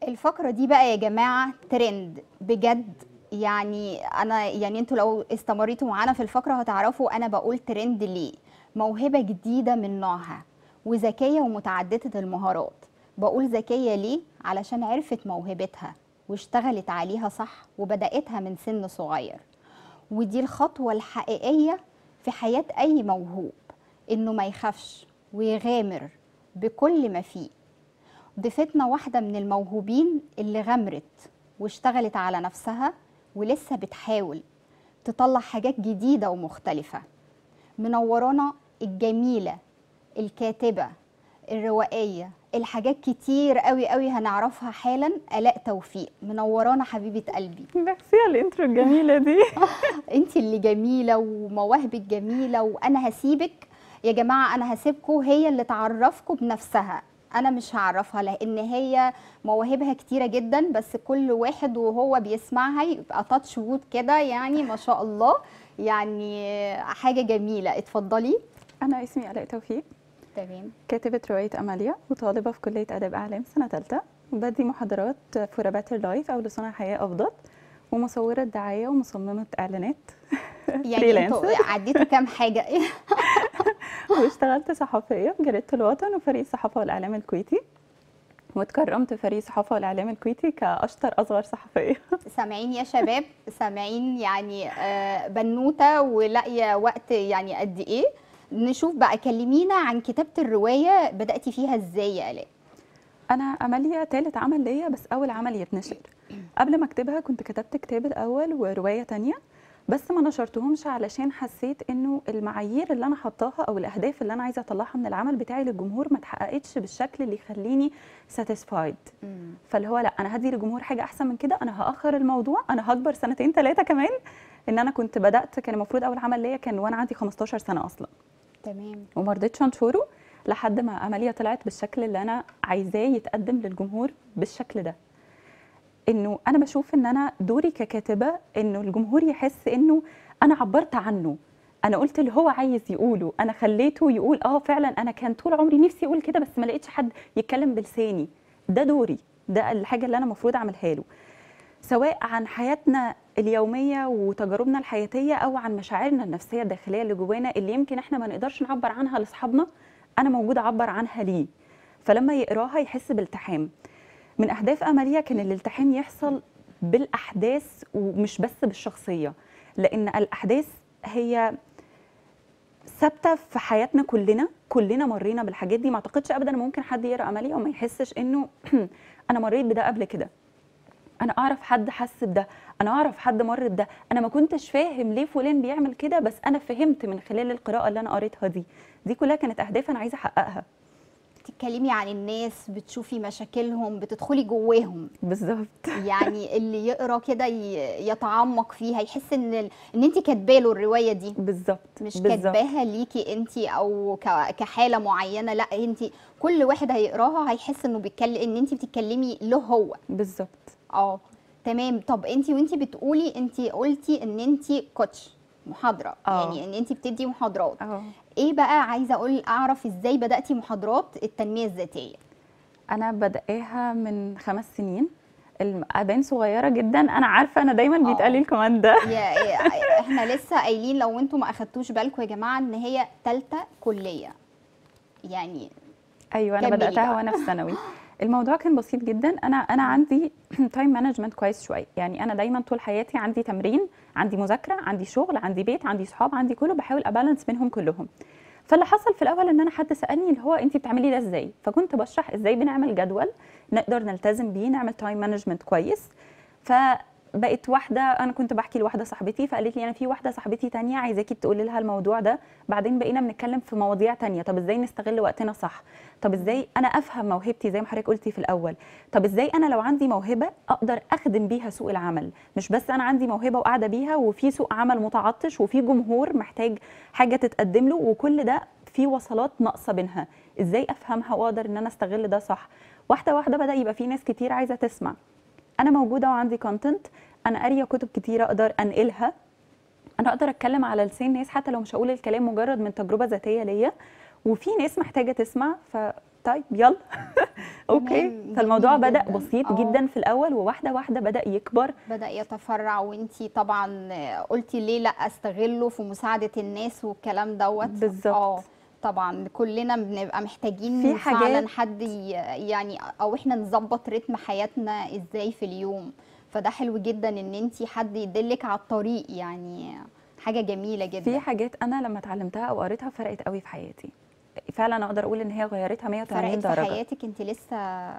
الفقرة دي بقى يا جماعة ترند بجد يعني أنا يعني أنتوا لو استمريتوا معانا في الفقرة هتعرفوا أنا بقول ترند ليه موهبة جديدة من نوعها وذكية ومتعددة المهارات بقول ذكية ليه علشان عرفت موهبتها واشتغلت عليها صح وبدأتها من سن صغير ودي الخطوة الحقيقية في حياة أي موهوب إنه ما يخافش ويغامر بكل ما فيه ضيفتنا واحدة من الموهوبين اللي غمرت واشتغلت على نفسها ولسه بتحاول تطلع حاجات جديدة ومختلفة منورانا الجميلة الكاتبة الروائية الحاجات كتير قوي قوي هنعرفها حالا آلاء توفيق منورانا حبيبة قلبي ميرسي على الانترو الجميله دي انت اللي جميلة ومواهبك جميلة وانا هسيبك يا جماعة انا هسيبكم هي اللي تعرفكم بنفسها انا مش هعرفها لان هي مواهبها كتيرة جدا بس كل واحد وهو بيسمعها يبقى تاتش وود كده يعني ما شاء الله يعني حاجة جميلة اتفضلي انا اسمي الاء توفيق تمام كاتبه روايه اماليا وطالبه في كليه اداب اعلام سنه ثالثه وبدي محاضرات فور باتر لايف او لصنع حياه افضل ومصوره دعايه ومصممه اعلانات يعني انتوا عديتوا كام حاجة واشتغلت صحفيه في جريده الوطن وفريق الصحافه والاعلام الكويتي واتكرمت في فريق الصحافه والاعلام الكويتي كاشطر اصغر صحفيه سامعين يا شباب سامعين يعني آه، بنوته ولاقيه وقت يعني قد ايه نشوف بقى كلمينا عن كتابه الروايه بداتي فيها ازاي يا الاء انا اماليا تالت عمل ليا بس اول عمل يتنشر قبل ما اكتبها كنت كتبت كتاب الاول وروايه تانية بس ما نشرتهمش علشان حسيت انه المعايير اللي انا حطاها او الاهداف اللي انا عايزه اطلعها من العمل بتاعي للجمهور ما اتحققتش بالشكل اللي يخليني ساتيسفايد فاللي هو لا انا هدي للجمهور حاجه احسن من كده انا هاخر الموضوع انا هكبر سنتين ثلاثه كمان ان انا كنت بدات كان المفروض اول عمل ليا كان وانا عندي 15 سنه اصلا تمام وما رضيتش انشره لحد ما اماليا طلعت بالشكل اللي انا عايزاه يتقدم للجمهور بالشكل ده انه انا بشوف ان انا دوري ككاتبه انه الجمهور يحس انه انا عبرت عنه انا قلت اللي هو عايز يقوله انا خليته يقول اه فعلا انا كان طول عمري نفسي اقول كده بس ما لقيتش حد يتكلم بلساني ده دوري ده الحاجه اللي انا المفروض اعملها له سواء عن حياتنا اليوميه وتجاربنا الحياتيه او عن مشاعرنا النفسيه الداخليه اللي جوانا اللي يمكن احنا ما نقدرش نعبر عنها لاصحابنا انا موجوده اعبر عنها ليه فلما يقراها يحس بالتحام من اهداف اماليا كان الالتحام يحصل بالاحداث ومش بس بالشخصيه لان الاحداث هي ثابته في حياتنا كلنا كلنا مرينا بالحاجات دي ما اعتقدش ابدا ممكن حد يقرا اماليا وما يحسش انه انا مريت بده قبل كده انا اعرف حد حس بده انا اعرف حد مر بده انا ما كنتش فاهم ليه فلان بيعمل كده بس انا فهمت من خلال القراءه اللي انا قريتها دي دي كلها كانت اهداف انا عايزه احققها بتتكلمي عن الناس بتشوفي مشاكلهم بتدخلي جواهم بالظبط يعني اللي يقرا كده ي- يتعمق فيها يحس ان ال- ان انت كاتبه له الروايه دي بالظبط مش بالظبط. كاتباها ليكي انت او ك- كحاله معينه لا انت كل واحد هيقراها هيحس انه بيتكلم ان انت بتتكلمي له هو بالظبط اه تمام طب انت وانت بتقولي انت قلتي ان انت كوتش محاضره اه. يعني ان انت بتدي محاضرات اه ايه بقى عايزه اقول اعرف ازاي بداتي محاضرات التنميه الذاتيه انا بادئاها من خمس سنين الابان صغيره جدا انا عارفه انا دايما بيتقال لي اه. الكوماند ده يا يا- احنا لسه قايلين لو انتم ما اخدتوش بالكم يا جماعه ان هي ثالثه كليه يعني ايوه انا كملي بداتها بقى. وانا في ثانوي الموضوع كان بسيط جدا انا انا عندي تايم مانجمنت كويس شويه يعني انا دايما طول حياتي عندي تمرين عندي مذاكره عندي شغل عندي بيت عندي صحاب عندي كله بحاول ابالانس بينهم كلهم فاللي حصل في الاول ان انا حد سالني اللي هو انت بتعملي ده ازاي فكنت بشرح ازاي بنعمل جدول نقدر نلتزم بيه نعمل تايم مانجمنت كويس فبقت واحده انا كنت بحكي لواحده صاحبتي فقالت لي انا في واحده صاحبتي تانية عايزاكي تقولي لها الموضوع ده بعدين بقينا بنتكلم في مواضيع تانية طب ازاي نستغل وقتنا صح طب ازاي انا افهم موهبتي زي ما حضرتك قلتي في الاول طب ازاي انا لو عندي موهبه اقدر اخدم بيها سوق العمل مش بس انا عندي موهبه وقاعده بيها وفي سوق عمل متعطش وفي جمهور محتاج حاجه تتقدم له وكل ده في وصلات ناقصه بينها ازاي افهمها واقدر ان انا استغل ده صح واحده واحده بدا يبقى في ناس كتير عايزه تسمع انا موجوده وعندي كونتنت انا قاريه كتب كتيره اقدر انقلها انا اقدر اتكلم على لسان ناس حتى لو مش هقول الكلام مجرد من تجربه ذاتيه ليا وفي ناس محتاجه تسمع فطيب يلا اوكي تمام، فالموضوع جميل بدا جداً. بسيط آه. جدا في الاول وواحده واحده بدا يكبر بدأ يتفرع وانتي طبعا قلتي ليه لا استغله في مساعدة الناس والكلام دوت بالظبط. اه طبعا كلنا بنبقى محتاجين في حاجات- فعلا حد ي- يعني او احنا نظبط رتم حياتنا ازاي في اليوم فده حلو جدا ان انتي حد يدلك على الطريق يعني حاجة جميلة جدا في حاجات انا لما اتعلمتها او قريتها فرقت قوي في حياتي فعلا اقدر اقول ان هي غيرتها 180 فرقت في درجه حياتك انت لسه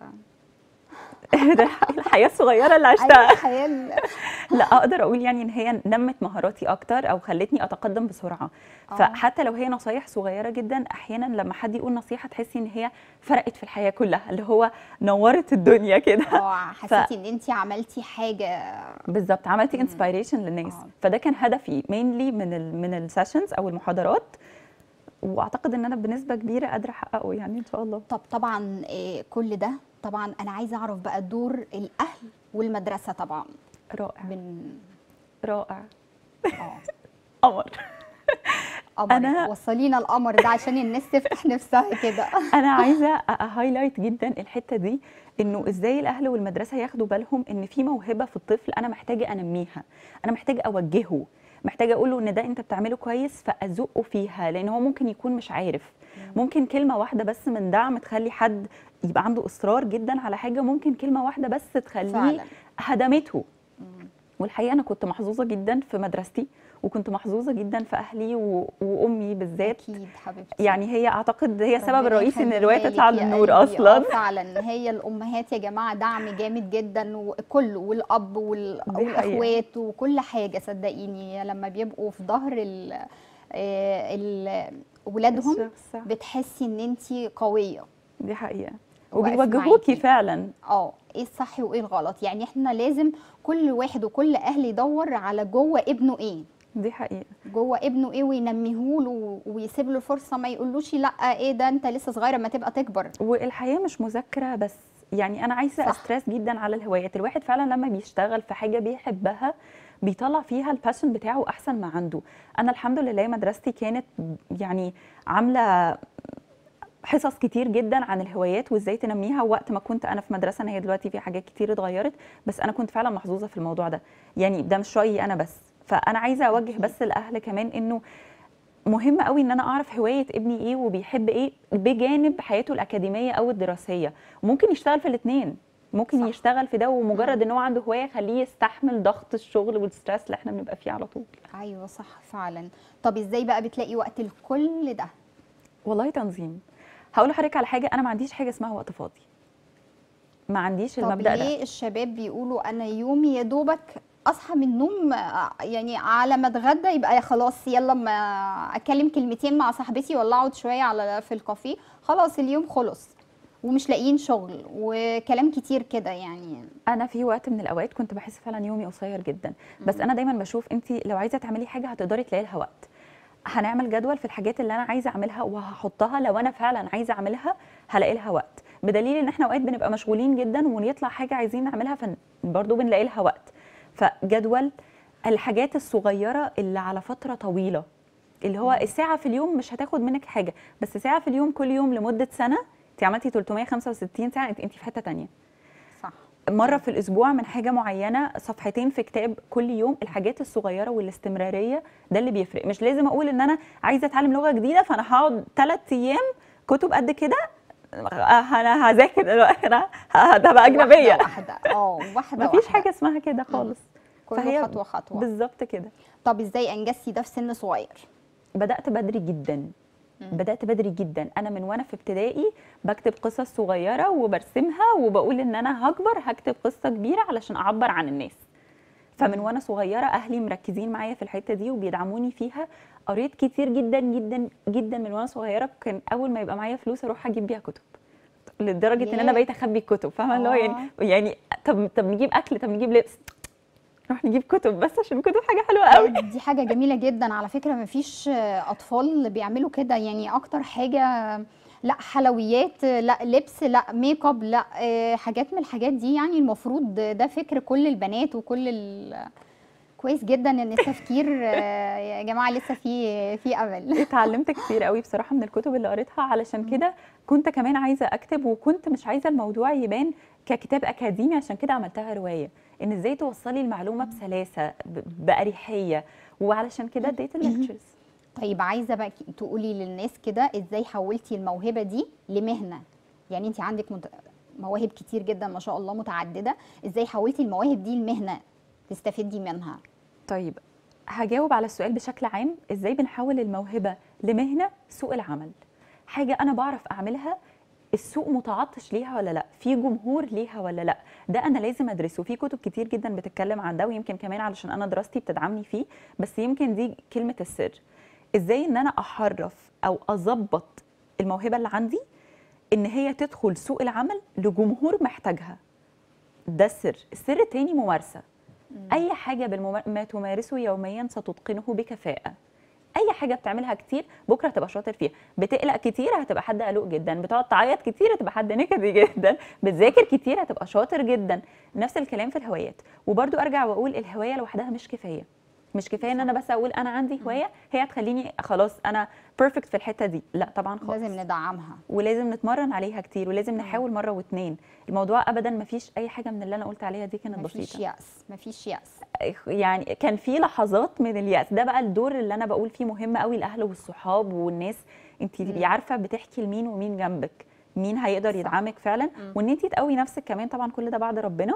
ده الحياه الصغيره اللي ايوه عشتها الحياة لا اقدر اقول يعني ان هي نمت مهاراتي اكتر او خلتني اتقدم بسرعه آه. فحتى لو هي نصايح صغيره جدا احيانا لما حد يقول نصيحه تحسي ان هي فرقت في الحياه كلها اللي هو نورت الدنيا كده اه حسيتي ان انت عملتي حاجة بالظبط عملتي انسبيريشن للناس آه. فده كان هدفي مينلي من ال من السيشنز او المحاضرات واعتقد ان انا بنسبه كبيره قادره احققه يعني ان شاء الله طب طبعا آه، كل ده طبعا انا عايزه اعرف بقى دور الاهل والمدرسه طبعا رائع من رائع اه قمر قمر أنا- وصلينا القمر ده عشان الناس تفتح نفسها كده انا عايزه هايلايت جدا الحته دي انه ازاي الاهل والمدرسه ياخدوا بالهم ان في موهبه في الطفل انا محتاجه انميها انا محتاجه اوجهه محتاجه اقول له ان ده انت بتعمله كويس فازقه فيها لان هو ممكن يكون مش عارف ممكن كلمه واحده بس من دعم تخلي حد يبقى عنده اصرار جدا على حاجه ممكن كلمه واحده بس تخليه فعلا هدمته والحقيقه انا كنت محظوظه جدا في مدرستي وكنت محظوظه جدا في اهلي و... وامي بالذات اكيد حبيبتي يعني هي اعتقد هي السبب ربنا الرئيسي ان يخليها الروايه لك تطلع يا للنور قلبي. اصلا آه فعلا هي الامهات يا جماعه دعم جامد جدا وكل والاب وال- دي حقيقة. والاخوات وكل حاجه صدقيني لما بيبقوا في ظهر ال آه، ال- ولادهم صح. بتحسي ان انت قويه دي حقيقه واقف وبيوجهوكي معاكي. فعلا اه ايه الصح وايه الغلط يعني احنا لازم كل واحد وكل اهل يدور على جوه ابنه ايه دي حقيقه جوه ابنه ايه وينميه له ويسيب له فرصه ما يقولوش لا ايه ده انت لسه صغير اما تبقى تكبر والحياه مش مذاكره بس يعني انا عايزه صح. استرس جدا على الهوايات الواحد فعلا لما بيشتغل في حاجه بيحبها بيطلع فيها الباشن بتاعه احسن ما عنده انا الحمد لله مدرستي كانت يعني عامله حصص كتير جدا عن الهوايات وازاي تنميها وقت ما كنت انا في مدرسه انا هي دلوقتي في حاجات كتير اتغيرت بس انا كنت فعلا محظوظه في الموضوع ده يعني ده مش رايي انا بس فانا عايزه اوجه بس الاهل كمان انه مهم قوي ان انا اعرف هوايه ابني ايه وبيحب ايه بجانب حياته الاكاديميه او الدراسيه ممكن يشتغل في الاثنين ممكن صح. صح. يشتغل في ده ومجرد ان هو عنده هوايه خليه يستحمل ضغط الشغل والستريس اللي احنا بنبقى فيه على طول ايوه صح فعلا طب ازاي بقى بتلاقي وقت لكل ده والله تنظيم هقول لحضرتك على حاجه انا ما عنديش حاجه اسمها وقت فاضي ما عنديش طب المبدا ده ليه الشباب بيقولوا انا يومي يا دوبك اصحى من النوم آه، يعني على ما اتغدى يبقى خلاص يلا ما اتكلم كلمتين مع صاحبتي ولا اقعد شويه على في الكافيه خلاص اليوم خلص ومش لاقيين شغل وكلام كتير كده يعني انا في وقت من الاوقات كنت بحس فعلا يومي قصير جدا بس انا دايما بشوف انت لو عايزه تعملي حاجه هتقدري تلاقي لها وقت هنعمل جدول في الحاجات اللي انا عايزه اعملها وهحطها لو انا فعلا عايزه اعملها هلاقي لها وقت بدليل ان احنا اوقات بنبقى مشغولين جدا ونطلع حاجه عايزين نعملها فبرضه بنلاقي لها وقت فجدول الحاجات الصغيره اللي على فتره طويله اللي هو الساعه في اليوم مش هتاخد منك حاجه بس ساعه في اليوم كل يوم لمده سنه انت عملتي 365 ساعه انت انت في حته تانية صح مره في الاسبوع من حاجه معينه صفحتين في كتاب كل يوم الحاجات الصغيره والاستمراريه ده اللي بيفرق مش لازم اقول ان انا عايزه اتعلم لغه جديده فانا هقعد ثلاث ايام كتب قد كده آه، انا هذاكر دلوقتي انا هبقى اجنبيه واحده واحده اه واحده مفيش واحدة. حاجه اسمها كده خالص كله خطوه خطوه بالظبط كده طب ازاي انجزتي ده في سن صغير بدات بدري جدا بدات بدري جدا انا من وانا في ابتدائي بكتب قصص صغيره وبرسمها وبقول ان انا هكبر هكتب قصه كبيره علشان اعبر عن الناس فمن وانا صغيره اهلي مركزين معايا في الحته دي وبيدعموني فيها قريت كتير جدا جدا جدا من وانا صغيره كان اول ما يبقى معايا فلوس اروح اجيب بيها كتب لدرجه ان انا ياه. بقيت اخبي الكتب فاهمه اللي هو يعني آه. يعني طب طب نجيب اكل طب نجيب لبس نروح نجيب كتب بس عشان الكتب حاجه حلوه قوي دي حاجة جميلة جدا على فكرة مفيش أطفال بيعملوا كده يعني أكتر حاجة لا حلويات لا لبس لا ميك اب لا آه، حاجات من الحاجات دي يعني المفروض ده فكر كل البنات وكل ال- كويس جدا ان التفكير آه، يا جماعه لسه في في امل اتعلمت كتير قوي بصراحه من الكتب اللي قريتها علشان كده كنت كمان عايزه اكتب وكنت مش عايزه الموضوع يبان ككتاب اكاديمي عشان كده عملتها روايه ان ازاي توصلي المعلومه بسلاسه ب- باريحيه وعلشان كده اديت الليكتشرز طيب عايزه بقى ك- تقولي للناس كده ازاي حولتي الموهبه دي لمهنه يعني انت عندك مت... مواهب كتير جدا ما شاء الله متعدده ازاي حولتي المواهب دي لمهنه تستفيدي منها طيب هجاوب على السؤال بشكل عام ازاي بنحول الموهبه لمهنه سوق العمل حاجه انا بعرف اعملها السوق متعطش ليها ولا لا في جمهور ليها ولا لا ده انا لازم ادرسه في كتب كتير جدا بتتكلم عن ده ويمكن كمان علشان انا دراستي بتدعمني فيه بس يمكن دي كلمه السر ازاي ان انا احرف او اظبط الموهبه اللي عندي ان هي تدخل سوق العمل لجمهور محتاجها ده السر السر التاني ممارسه اي حاجه بالممار... ما تمارسه يوميا ستتقنه بكفاءه اي حاجه بتعملها كتير بكره هتبقى شاطر فيها بتقلق كتير هتبقى حد قلق جدا بتقعد تعيط كتير هتبقى حد نكدي جدا بتذاكر كتير هتبقى شاطر جدا نفس الكلام في الهوايات وبرضو ارجع واقول الهوايه لوحدها مش كفايه مش كفايه ان انا بس اقول انا عندي هوايه هي هتخليني خلاص انا بيرفكت في الحته دي لا طبعا خالص لازم ندعمها ولازم نتمرن عليها كتير ولازم نحاول مره واتنين الموضوع ابدا ما فيش اي حاجه من اللي انا قلت عليها دي كانت مفيش بسيطه يأس مفيش يأس يعني كان في لحظات من اليأس ده بقى الدور اللي انا بقول فيه مهم قوي الاهل والصحاب والناس انت تبقي عارفه بتحكي لمين ومين جنبك مين هيقدر صح. يدعمك فعلا وان انت تقوي نفسك كمان طبعا كل ده بعد ربنا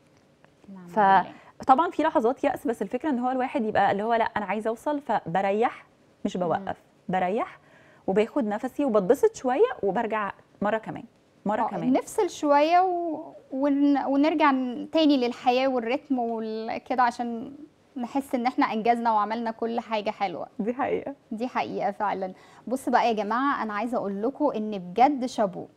نعم ف بالله. طبعا في لحظات يأس بس الفكره ان هو الواحد يبقى اللي هو لا انا عايزه اوصل فبريح مش بوقف بريح وباخد نفسي وبتبسط شويه وبرجع مره كمان مره آه، كمان نفصل شويه و... ون... ونرجع ن- تاني للحياه والريتم وكده عشان نحس ان احنا انجزنا وعملنا كل حاجه حلوه دي حقيقه دي حقيقة فعلا بص بقى يا جماعة أنا عايزة أقول لكم إن بجد شابو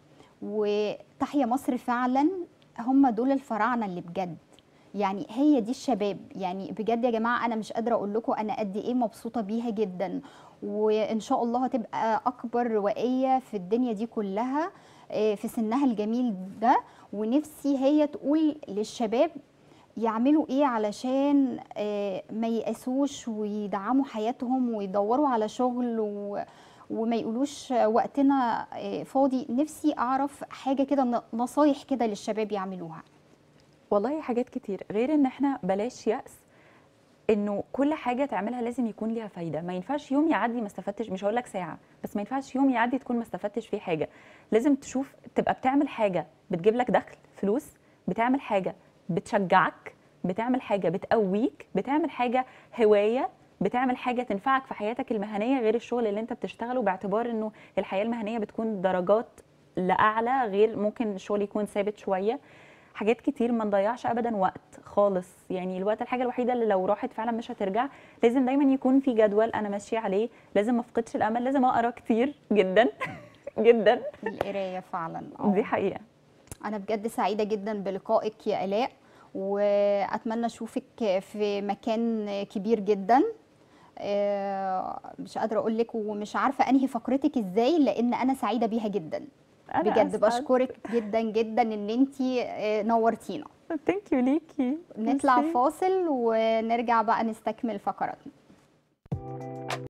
وتحيا مصر فعلا هم دول الفراعنة اللي بجد يعني هي دي الشباب يعني بجد يا جماعة أنا مش قادرة أقول لكم أنا قد إيه مبسوطة بيها جدا وإن شاء الله هتبقى أكبر روائية في الدنيا دي كلها آه، في سنها الجميل ده ونفسي هي تقول للشباب يعملوا ايه علشان آه، ما ييأسوش ويدعموا حياتهم ويدوروا على شغل و... وما يقولوش وقتنا آه، فاضي نفسي اعرف حاجه كده ن- نصايح كده للشباب يعملوها والله حاجات كتير غير ان احنا بلاش يأس انه كل حاجه تعملها لازم يكون ليها فايده ما ينفعش يوم يعدي ما استفدتش مش هقول لك ساعه بس ما ينفعش يوم يعدي تكون ما استفدتش فيه حاجه لازم تشوف تبقى بتعمل حاجه بتجيب لك دخل فلوس بتعمل حاجه بتشجعك بتعمل حاجه بتقويك بتعمل حاجه هوايه بتعمل حاجه تنفعك في حياتك المهنيه غير الشغل اللي انت بتشتغله باعتبار انه الحياه المهنيه بتكون درجات لاعلى غير ممكن الشغل يكون ثابت شويه حاجات كتير ما نضيعش ابدا وقت خالص يعني الوقت الحاجه الوحيده اللي لو راحت فعلا مش هترجع لازم دايما يكون في جدول انا ماشيه عليه لازم ما افقدش الامل لازم اقرا كتير جدا جدا القرايه فعلا آه. دي حقيقه انا بجد سعيده جدا بلقائك يا الاء واتمنى اشوفك في مكان كبير جدا آه، مش قادره اقول لك ومش عارفه انهي فقرتك ازاي لان انا سعيده بيها جدا أنا بجد أسعد. بشكرك جدا جدا ان انت نورتينا ثانك يو ليكي نطلع ميرسي. فاصل ونرجع بقى نستكمل فقراتنا